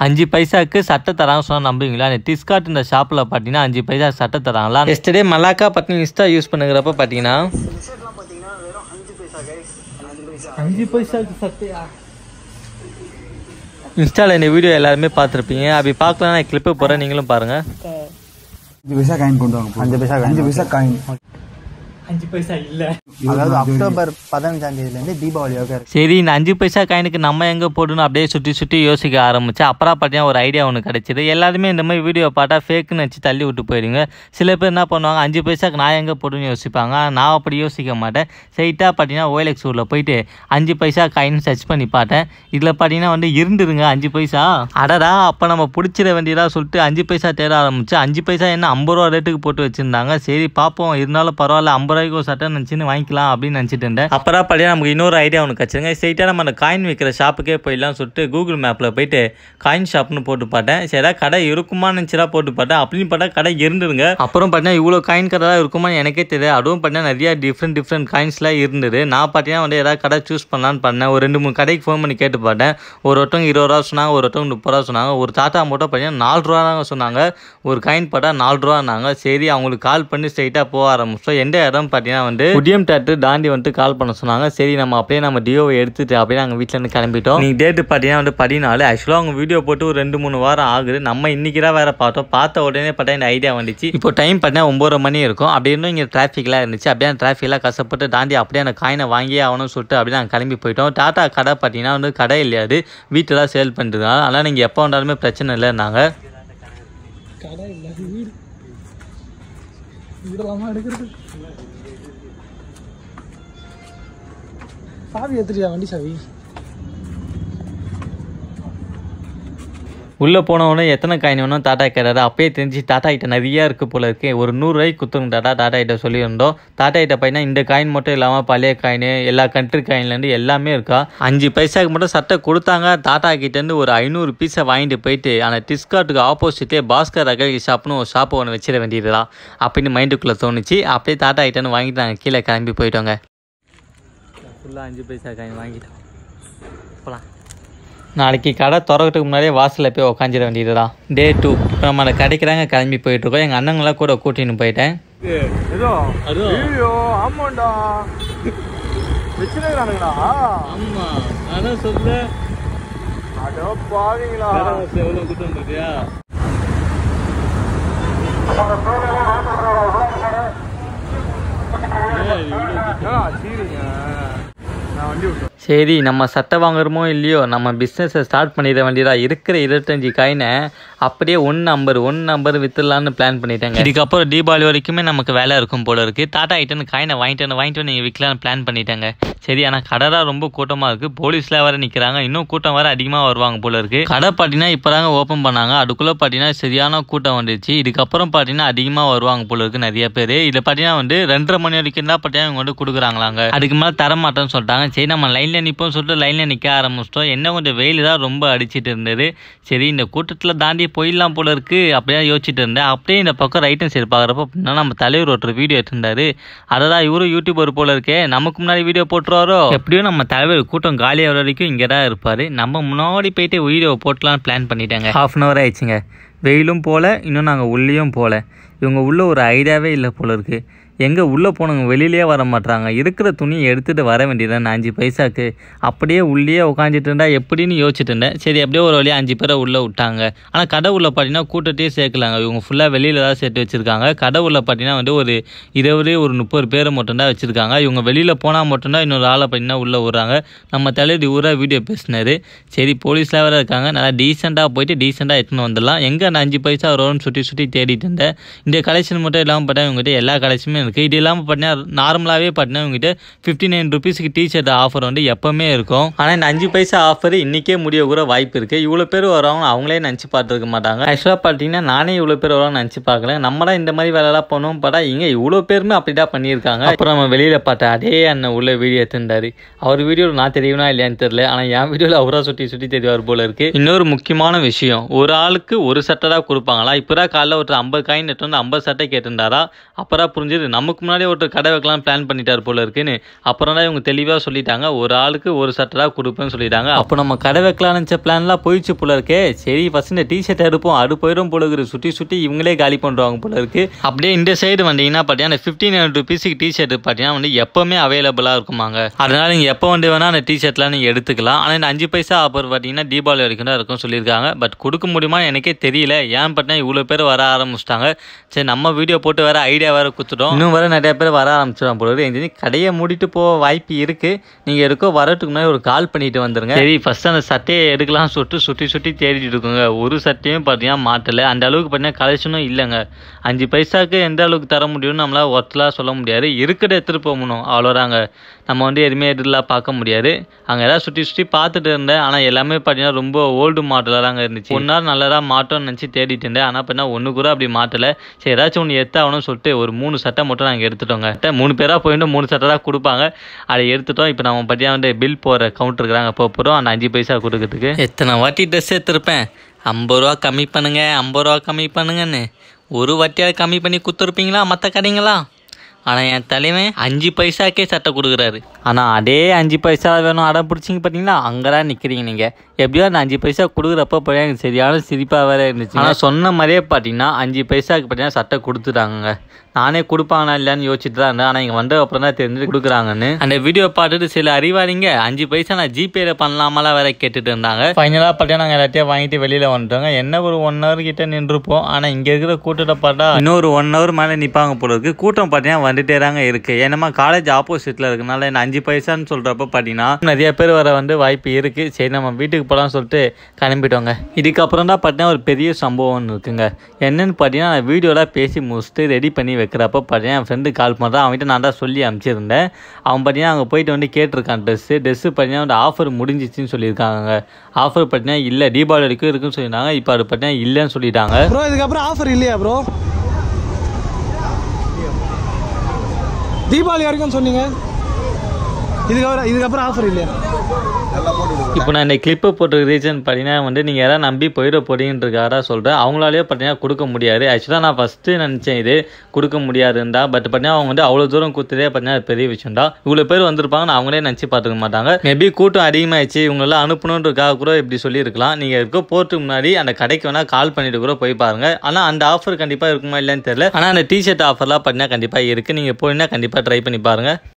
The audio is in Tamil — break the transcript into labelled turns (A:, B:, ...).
A: அஞ்சு பைசாக்கு சட்டை தராங்க சொன்னால் நம்புவீங்களா இந்த டிஸ்கார்ட் இந்த ஷாப்பில் பார்த்தீங்கன்னா அஞ்சு பைசா சட்டை தராங்களா எஸ்டர்டே மல்லாக்கா பார்த்தீங்கன்னா இன்ஸ்டா யூஸ் பண்ணுறப்ப பார்த்தீங்கன்னா அஞ்சு பைசாக்கு சட்டையா இன்ஸ்டாவில் இந்த வீடியோ எல்லாருமே பார்த்துருப்பீங்க அப்படி பார்க்கலாம் நான் கிளிப்பு போகிறேன் நீங்களும் பாருங்கள்
B: அஞ்சு பைசா காயின் கொண்டு வாங்க அஞ்சு பைசா அஞ்சு பைசா காயின்
A: அஞ்சு பைசா இல்லை
B: அதாவது அக்டோபர் பதினஞ்சாம் தேதியிலேருந்து தீபாவளி வரைக்கும் இருக்கு
A: சரி இந்த அஞ்சு பைசா காயினுக்கு நம்ம எங்கே போடணும் அப்படியே சுற்றி சுற்றி யோசிக்க ஆரம்பிச்சு அப்புறம் பார்த்தீங்கன்னா ஒரு ஐடியா ஒன்று கிடைச்சிது எல்லாருமே இந்த மாதிரி வீடியோ பார்த்தா ஃபேக்குன்னு வச்சு தள்ளி விட்டு போயிடுங்க சில பேர் என்ன பண்ணுவாங்க அஞ்சு பைசாக்கு நான் எங்கே போடணும்னு யோசிப்பாங்க ஆனா, நான் அப்படி யோசிக்க மாட்டேன் ஸ்ட்ரைட்டாக பார்த்தீங்கன்னா ஓஎல்எக்ஸ் ஊரில் போயிட்டு அஞ்சு பைசா காயின் சர்ச் பண்ணி பார்த்தேன் இதில் பார்த்தீங்கன்னா வந்து இருந்துருங்க அஞ்சு பைசா அடடா அப்போ நம்ம பிடிச்சிட வேண்டியதா சொல்லிட்டு அஞ்சு பைசா தேட ஆரம்பிச்சு அஞ்சு பைசா என்ன ஐம்பது ரூபா ரேட்டுக்கு போட்டு வச்சிருந்தாங்க சரி பார்ப்போம் இருந்தாலும் பரவாயில்ல ஐம்பது ரூபாய்க்கு ஒரு சட்டை நினச்சின்னு வாங்கிக்கலாம் அப்படின்னு நினச்சிட்டு இருந்தேன் அப்புறம் பார்த்தீங்கன்னா நமக்கு இன்னொரு ஐடியா ஒன்று கிடச்சிருங்க ஸ்ட்ரைட்டாக நம்ம அந்த காயின் விற்கிற ஷாப்புக்கே போயிடலாம் சொல்லிட்டு கூகுள் மேப்பில் போயிட்டு காயின் ஷாப்னு போட்டு பார்த்தேன் சரி ஏதாவது கடை இருக்குமான்னு நினச்சிடா போட்டு பார்த்தேன் அப்படின்னு பார்த்தா கடை இருந்துருங்க அப்புறம் பார்த்தீங்கன்னா இவ்வளோ காயின் கடை தான் இருக்குமான்னு எனக்கே தெரியாது அதுவும் பார்த்தீங்கன்னா நிறைய டிஃப்ரெண்ட் டிஃப்ரெண்ட் காயின்ஸ்லாம் இருந்தது நான் பார்த்தீங்கன்னா வந்து ஏதாவது கடை சூஸ் பண்ணலான்னு பண்ணேன் ஒரு ரெண்டு மூணு கடைக்கு ஃபோன் பண்ணி கேட்டு பார்த்தேன் ஒரு ஒருத்தவங்க இருபது ரூபா சொன்னாங்க ஒரு ஒருத்தவங்க முப்பது ரூபா சொன்னாங்க ஒரு தாத்தா மட்டும் பார்த்தீங்கன்னா நாலு ரூபா தாங்க சொன்னாங்க ஒரு காயின் பார்த்தா நாலு ரூபான்னாங்க சரி அவங்களுக்கு கால் பண்ணி ஸ்ட்ரைட்டாக போக ஆரம்பிச்சோம் எந்த இடம் பார்த்தீங்கன்னா வந்து உடியம் தேட்டர் தாண்டி வந்துட்டு கால் பண்ண சொன்னாங்க சரி நம்ம அப்படியே நம்ம டியோவை எடுத்துட்டு அப்படியே நாங்கள் வீட்டிலேருந்து கிளம்பிட்டோம் நீங்கள் டேட்டு பார்த்தீங்கன்னா வந்து பதினாலு ஆக்சுவலாக அவங்க வீடியோ போட்டு ஒரு ரெண்டு மூணு வாரம் ஆகுது நம்ம இன்னைக்கு தான் வேற பார்த்தோம் பார்த்த உடனே பார்த்தா இந்த ஐடியா வந்துச்சு இப்போ டைம் பார்த்தீங்கன்னா ஒம்பது மணி இருக்கும் அப்படி இருந்தும் இங்கே டிராஃபிக்லாம் இருந்துச்சு அப்படியே அந்த டிராஃபிக்லாம் கஷ்டப்பட்டு தாண்டி அப்படியே அந்த காயினை வாங்கியே ஆகணும்னு சொல்லிட்டு அப்படியே நாங்கள் கிளம்பி போயிட்டோம் டாட்டா கடை பார்த்தீங்கன்னா வந்து கடை இல்லையாது வீட்டில் தான் சேல் பண்ணுறது அதனால் நீங்கள் எப்போ வந்தாலுமே பிரச்சனை இல்லை நாங்கள்
C: கடை இல்லை வீடு வீடெல்லாமா எடுக்கிறது சாவி எடுத்துட்டியா வண்டி சாவி
A: உள்ளே போனவொடனே எத்தனை காயின் வேணும் டாட்டா கேட்டாரு அப்பயே தெரிஞ்சு டாட்டா கிட்ட நிறைய இருக்குது போல இருக்கு ஒரு நூறுரூவாய்க்கு குத்துங்க டாட்டா டாட்டா கிட்ட சொல்லியிருந்தோம் டாட்டா கிட்ட பார்த்தீங்கன்னா இந்த காயின் மட்டும் இல்லாமல் பழைய காயின் எல்லா கண்ட்ரி காயின்லேருந்து எல்லாமே இருக்கா அஞ்சு பைசாக்கு மட்டும் சட்டை கொடுத்தாங்க டாட்டா கிட்டேருந்து ஒரு ஐநூறு பீஸை வாங்கிட்டு போயிட்டு அந்த டிஸ்கார்ட்டுக்கு ஆப்போசிட்லேயே பாஸ்கர் ரகல் ஷாப்னு ஒரு ஷாப்பை ஒன்று வச்சிட வேண்டியதுதான் அப்படின்னு மைண்டுக்குள்ளே தோணுச்சு அப்படியே டாட்டா கிட்டேருந்து வாங்கிட்டு நாங்கள் கீழே கிளம்பி போயிட்டோங்க ஃபுல்லாக அஞ்சு பைசா காயின் வாங்கிட்டோம் போகலாம் நாளைக்கு கடை திறக்கிறதுக்கு முன்னாடியே வாசலில் போய் உக்காஞ்சிட வேண்டியதுதான் டே டூ இப்போ நம்ம அந்த கடைக்கு தாங்க கிளம்பி போயிட்டுருக்கோம் எங்கள் அண்ணங்களாம் கூட கூட்டின்னு போயிட்டேன்
B: ஏதோ ஐயோ ஆமாண்டா வச்சுருக்கானுங்களா
A: ஆமாம் அதான் சொல்ல
B: அடோ பாவீங்களா
A: எவ்வளோ கூட்டம் பார்த்தியா
B: என்னடா சீரிங்க நான் வண்டி விட்டேன்
A: சரி நம்ம சட்டை வாங்குறோமோ இல்லையோ நம்ம பிஸ்னஸை ஸ்டார்ட் பண்ணிட வேண்டியதா இருக்கிற இருபத்தஞ்சி காயினை அப்படியே ஒன் நம்பர் ஒன் நம்பர் வித்துடலான்னு பிளான் பண்ணிட்டாங்க இதுக்கப்புறம் தீபாவளி வரைக்குமே நமக்கு வேலை இருக்கும் போல இருக்கு டாட்டா ஐட்டன் காயினை வாங்கிட்டு வந்து வாங்கிட்டு வந்து நீங்கள் விற்கலான்னு பிளான் பண்ணிட்டாங்க சரி ஆனால் கடை தான் ரொம்ப கூட்டமாக இருக்குது போலீஸ்லாம் வேறு நிற்கிறாங்க இன்னும் கூட்டம் வேறு அதிகமாக வருவாங்க போல இருக்கு கடை பார்த்தீங்கன்னா இப்போ தாங்க ஓப்பன் பண்ணாங்க அதுக்குள்ளே பார்த்தீங்கன்னா சரியான கூட்டம் வந்துருச்சு இதுக்கப்புறம் பார்த்தீங்கன்னா அதிகமாக வருவாங்க போல இருக்கு நிறைய பேர் இதில் பார்த்தீங்கன்னா வந்து ரெண்டரை மணி வரைக்கும் தான் பார்த்தீங்கன்னா இவங்க வந்து கொடுக்குறாங்களாங்க அதுக்கு மேலே தர மாட்டேன்னு சொல்லிட்டாங்க சரி நம்ம லைனில் நிற்போம் சொல்லிட்டு லைனில் நிற்க ஆரம்பிச்சிட்டோம் என்ன கொஞ்சம் வெயில் தான் ரொம்ப அடிச்சிட்டு இருந்தது சரி இந்த கூட்டத்தில் தாண்டி போயிடலாம் போல இருக்கு அப்படியே யோசிச்சுட்டு இருந்தேன் அப்படியே இந்த பக்கம் ரைட் ஹேண்ட் சைடு பார்க்குறப்ப அப்படின்னா நம்ம தலைவர் ஒருத்தர் வீடியோ எடுத்திருந்தாரு அதை தான் இவரும் யூடியூபர் போல இருக்கே நமக்கு முன்னாடி வீடியோ போட்டுருவாரோ எப்படியும் நம்ம தலைவர் கூட்டம் காலியாகிற வரைக்கும் இங்கே தான் இருப்பார் நம்ம முன்னாடி போயிட்டு வீடியோ போட்டலாம்னு பிளான் பண்ணிட்டாங்க ஹாஃப் அன் ஹவர் ஆயிடுச்சுங்க வெயிலும் போல இன்னும் நாங்கள் உள்ளேயும் போல இவங்க உள்ள ஒரு ஐடியாவே இல்லை போல இருக்கு எங்கே உள்ளே போனவங்க வெளியிலே வர மாட்றாங்க இருக்கிற துணியை எடுத்துகிட்டு வர வேண்டியதுதான் அஞ்சு பைசாக்கு அப்படியே உள்ளே உட்காந்துட்டு இருந்தா எப்படின்னு யோசிச்சுட்டு இருந்தேன் சரி அப்படியே ஒரு வழியாக அஞ்சு பேரை உள்ளே விட்டாங்க ஆனால் கடை உள்ள பார்த்தீங்கன்னா கூட்டத்தையே சேர்க்கலாங்க இவங்க ஃபுல்லாக வெளியில் தான் சேர்த்து வச்சுருக்காங்க கடை உள்ள பார்த்தீங்கன்னா வந்து ஒரு இருபது ஒரு முப்பது பேரை மட்டும்தான் வச்சுருக்காங்க இவங்க வெளியில் போனால் மட்டும்தான் இன்னொரு ஆளை பார்த்தீங்கன்னா உள்ளே விட்றாங்க நம்ம தலைவர் ஊராக வீடியோ பேசினாரு சரி போலீஸ்லாம் வேறு இருக்காங்க நல்லா டீசெண்டாக போயிட்டு டீசெண்டாக எடுத்துன்னு வந்துடலாம் எங்கே அந்த அஞ்சு பைசா வரும்னு சுற்றி சுற்றி தேடிட்டு இருந்தேன் இந்த கலெக்ஷன் மட்டும் இல்லாமல் பார்த்தா இவங்ககிட்ட எல்லா கலெக்ஷனுமே இருக்குது இது இல்லாமல் பார்த்தீங்கன்னா நார்மலாகவே பார்த்தீங்கன்னா இவங்ககிட்ட ஃபிஃப்டி நைன் ருபீஸுக்கு டிஷர்ட் ஆஃபர் வந்து எப்போவுமே இருக்கும் ஆனால் இந்த அஞ்சு பைசா ஆஃபர் இன்றைக்கே முடிய கூட வாய்ப்பு இருக்குது இவ்வளோ பேர் வரவங்க அவங்களே நினச்சி பார்த்துருக்க மாட்டாங்க ஆக்சுவலாக பார்த்தீங்கன்னா நானே இவ்வளோ பேர் வருவாங்க நினச்சி பார்க்கல நம்ம தான் இந்த மாதிரி வேலைலாம் பண்ணுவோம் பார்த்தா இங்கே இவ்வளோ பேருமே அப்படி தான் பண்ணியிருக்காங்க அப்புறம் நம்ம வெளியில் பார்த்தா அதே அண்ணன் உள்ள வீடியோ எடுத்திருந்தாரு அவர் வீடியோவில் நான் தெரியவனா இல்லையான்னு தெரியல ஆனால் என் வீடியோவில் அவராக சுற்றி சுற்றி தெரிவார் போல இருக்கு இன்னொரு முக்கியமான விஷயம் ஒரு ஆளுக்கு ஒரு சட்டை தான் கொடுப்பாங்களா இப்போ தான் காலைல ஒரு ஐம்பது காயின் எடுத்து வந்து ஐம்பது சட்டை கேட்டிருந்தாரா அப்புறம் புரிஞ்சது நம்ம நமக்கு முன்னாடி ஒருத்தர் கடை வைக்கலாம் பிளான் பண்ணிட்டார் போல இருக்குன்னு அப்புறம் தான் இவங்க தெளிவாக சொல்லிட்டாங்க ஒரு ஆளுக்கு ஒரு சட்டை தான் கொடுப்பேன்னு சொல்லிட்டாங்க அப்போ நம்ம கடை வைக்கலாம்னு நினச்ச பிளான்லாம் போயிடுச்சு போல இருக்கே சரி ஃபஸ்ட் இந்த டிஷர்ட் எடுப்போம் அது போயிடும் போல இருக்குது சுற்றி சுற்றி இவங்களே காலி பண்ணுறாங்க போல இருக்கு அப்படியே இந்த சைடு வந்தீங்கன்னா பார்த்தீங்கன்னா அந்த ஃபிஃப்டீன் ஹண்ட்ரட் ருபீஸுக்கு டிஷர்ட் பார்த்தீங்கன்னா வந்து எப்போவுமே அவைலபிளாக இருக்குமாங்க அதனால நீங்கள் எப்போ வந்து வேணால் அந்த டிஷர்ட்லாம் நீங்கள் எடுத்துக்கலாம் ஆனால் இந்த அஞ்சு பைசா ஆஃபர் பார்த்தீங்கன்னா தீபாவளி வரைக்கும் தான் இருக்கும் சொல்லியிருக்காங்க பட் கொடுக்க முடியுமா எனக்கே தெரியல ஏன் பார்த்தீங்கன்னா இவ்வளோ பேர் வர ஆரம்பிச்சிட்டாங்க சரி நம்ம வீடியோ போட்டு வேற ஐடியா வேற கொடுத்துட்டோம் இன்னும் வர நிறைய பேர் வர ஆரம்பிச்சிடும் போல இருக்கு. எனக்கு தெரிஞ்சு கடையை மூடிட்டு போக வாய்ப்பு இருக்கு நீங்கள் இருக்கோ வரதுக்கு முன்னாடி ஒரு கால் பண்ணிட்டு வந்துருங்க சரி ஃபர்ஸ்ட் அந்த சட்டையை எடுக்கலாம் சுட்டு சுற்றி சுற்றி தேடிட்டு இருக்குங்க ஒரு சட்டையும் பார்த்தீங்கன்னா மாட்டலை அந்த அளவுக்கு பார்த்தீங்கன்னா கலெக்ஷனும் இல்லைங்க அஞ்சு பைசாக்கு எந்த அளவுக்கு தர முடியும்னு நம்மளால் ஒருத்தலாக சொல்ல முடியாது இருக்கிற எடுத்துகிட்டு போகணும் அவ்வளோதாங்க நம்ம வந்து எதுவுமே எதிரில் பார்க்க முடியாது அங்கே ஏதாவது சுற்றி சுற்றி பார்த்துட்டு இருந்தேன் ஆனால் எல்லாமே பார்த்தீங்கன்னா ரொம்ப ஓல்டு மாடலாக தாங்க இருந்துச்சு ஒரு நாள் நல்லதாக மாட்டோம்னு நினச்சி தேடிட்டு இருந்தேன் ஆனால் பார்த்தீங்கன்னா ஒன்று கூட அப்படி மாட்டலை சரி ஏதாச்சும் ஒன்று எடுத்தாகணும்னு சொல்லிட்டு ஒரு மூணு சட்டை மட்டும் நாங்கள் எடுத்துட்டோங்க சட்டை மூணு பேராக போயிட்டு மூணு சட்டை தான் கொடுப்பாங்க அதை எடுத்துட்டோம் இப்போ நம்ம பார்த்தீங்கன்னா வந்து பில் போகிற கவுண்டர் இருக்கிறாங்க போக போகிறோம் அந்த அஞ்சு பைசா கொடுக்கறதுக்கு எத்தனை வாட்டி ட்ரெஸ் எடுத்திருப்பேன் ஐம்பது ரூபா கம்மி பண்ணுங்க ஐம்பது ரூபா கம்மி பண்ணுங்கன்னு ஒரு வாட்டியாவது கம்மி பண்ணி கொடுத்துருப்பீங்களா மற்ற கடைங்களா ஆனால் என் தலைவன் அஞ்சு பைசாக்கே சட்டை கொடுக்குறாரு ஆனால் அதே அஞ்சு பைசா வேணும் அடம் பிடிச்சிங்க பார்த்தீங்களா அங்கே தான் நிற்கிறீங்க நீங்கள் எப்படியோ அந்த அஞ்சு பைசா கொடுக்குறப்ப போய் எனக்கு சரியான சிரிப்பாக வேற இருந்துச்சு ஆனால் சொன்ன மாதிரியே பார்த்தீங்கன்னா அஞ்சு பைசாக்கு பார்த்தீங்கன்னா சட்டை கொடுத்துட்டாங்க நானே கொடுப்பாங்களா இல்லையான்னு யோசிச்சுட்டு தான் இருந்தேன் ஆனால் இங்கே வந்த அப்புறம் தான் தெரிஞ்சு கொடுக்குறாங்கன்னு அந்த வீடியோ பார்த்துட்டு சில அறிவாளிங்க அஞ்சு பைசா நான் ஜிபேல பண்ணலாமலாம் வேற கேட்டுட்டு இருந்தாங்க ஃபைனலாக பார்த்தீங்கன்னா நாங்கள் எல்லாத்தையும் வாங்கிட்டு வெளியில் வந்துட்டோங்க என்ன ஒரு ஒன் ஹவர் கிட்ட நின்றுப்போம் ஆனால் இங்கே இருக்கிற கூட்டத்தை பார்த்தா இன்னொரு ஒன் ஹவர் மேலே நிற்பாங்க போல இருக்கு கூட்டம் பார்த்தீங்கன்னா வந்துட்டே தாங்க இருக்கு ஏன்னா காலேஜ் ஆப்போசிட்டில் இருக்கனால இந்த அஞ்சு பைசான்னு சொல்கிறப்ப பார்த்தீங்கன்னா நிறைய பேர் வர வந்து வாய்ப்பு இருக்குது சரி நம்ம வீட்டுக்கு போகலாம்னு சொல்லிட்டு கிளம்பிட்டோங்க இதுக்கப்புறம் தான் பார்த்தீங்கன்னா ஒரு பெரிய சம்பவம் இருக்குங்க என்னன்னு பார்த்தீங்கன்னா நான் வீடியோலாம் பேசி முடிச்சுட்டு ரெடி பண்ணி வைக்கிறப்ப பார்த்தீங்கன்னா என் ஃப்ரெண்டு கால் பண்ணுறான் அவன்கிட்ட நான் தான் சொல்லி அனுப்பிச்சிருந்தேன் அவன் பார்த்தீங்கன்னா அங்கே போயிட்டு வந்து கேட்டிருக்கான் ட்ரெஸ்ஸு ட்ரெஸ்ஸு பார்த்தீங்கன்னா வந்து ஆஃபர் முடிஞ்சிச்சுன்னு சொல்லியிருக்காங்க ஆஃபர் பார்த்தீங்கன்னா இல்லை தீபாவளி வரைக்கும் இருக்குன்னு சொல்லியிருந்தாங்க இப்போ அது பார்த்தீங்கன்னா இல்லைன்னு சொல்லிட்டாங்க
C: ப்ரோ இதுக்கப்புறம் ஆஃபர் இல்லையா ப்ரோ தீபாவளி வரைக்கும் சொன்னீங்க இதுக்கப்புறம் இதுக்கப்புறம் ஆஃபர் இல்லையா
A: இப்போ நான் இந்த கிளிப்பை போட்டு ரீசன் பார்த்தீங்கன்னா வந்து நீங்கள் யாராவது நம்பி போயிட போறீங்கன்றக்காக சொல்கிறேன் அவங்களாலேயே பார்த்தீங்கன்னா கொடுக்க முடியாது ஆக்சுவலாக நான் ஃபஸ்ட்டு நினச்சேன் இது கொடுக்க முடியாதுன்றா பட் பார்த்தீங்கன்னா அவங்க வந்து அவ்வளோ தூரம் கொடுத்ததே பார்த்தீங்கன்னா அது பெரிய விஷயம் தான் இவ்வளோ பேர் வந்திருப்பாங்க நான் அவங்களே நினச்சி பார்த்துக்க மாட்டாங்க மேபி கூட்டம் அதிகமாகிடுச்சு இவங்களெல்லாம் அனுப்பணுன்றக்காக கூட இப்படி சொல்லியிருக்கலாம் நீங்கள் இருக்க போகிறதுக்கு முன்னாடி அந்த கடைக்கு வேணால் கால் பண்ணிட்டு கூட போய் பாருங்க ஆனால் அந்த ஆஃபர் கண்டிப்பாக இருக்குமா இல்லைன்னு தெரியல ஆனால் அந்த டிஷர்ட் ஆஃபர்லாம் பார்த்தீங்கன்னா கண்டிப்பாக இருக்குது நீங்கள் போனீங்கன்னா கண்டிப்பாக ட்ரை பண்ணி பாருங்கள்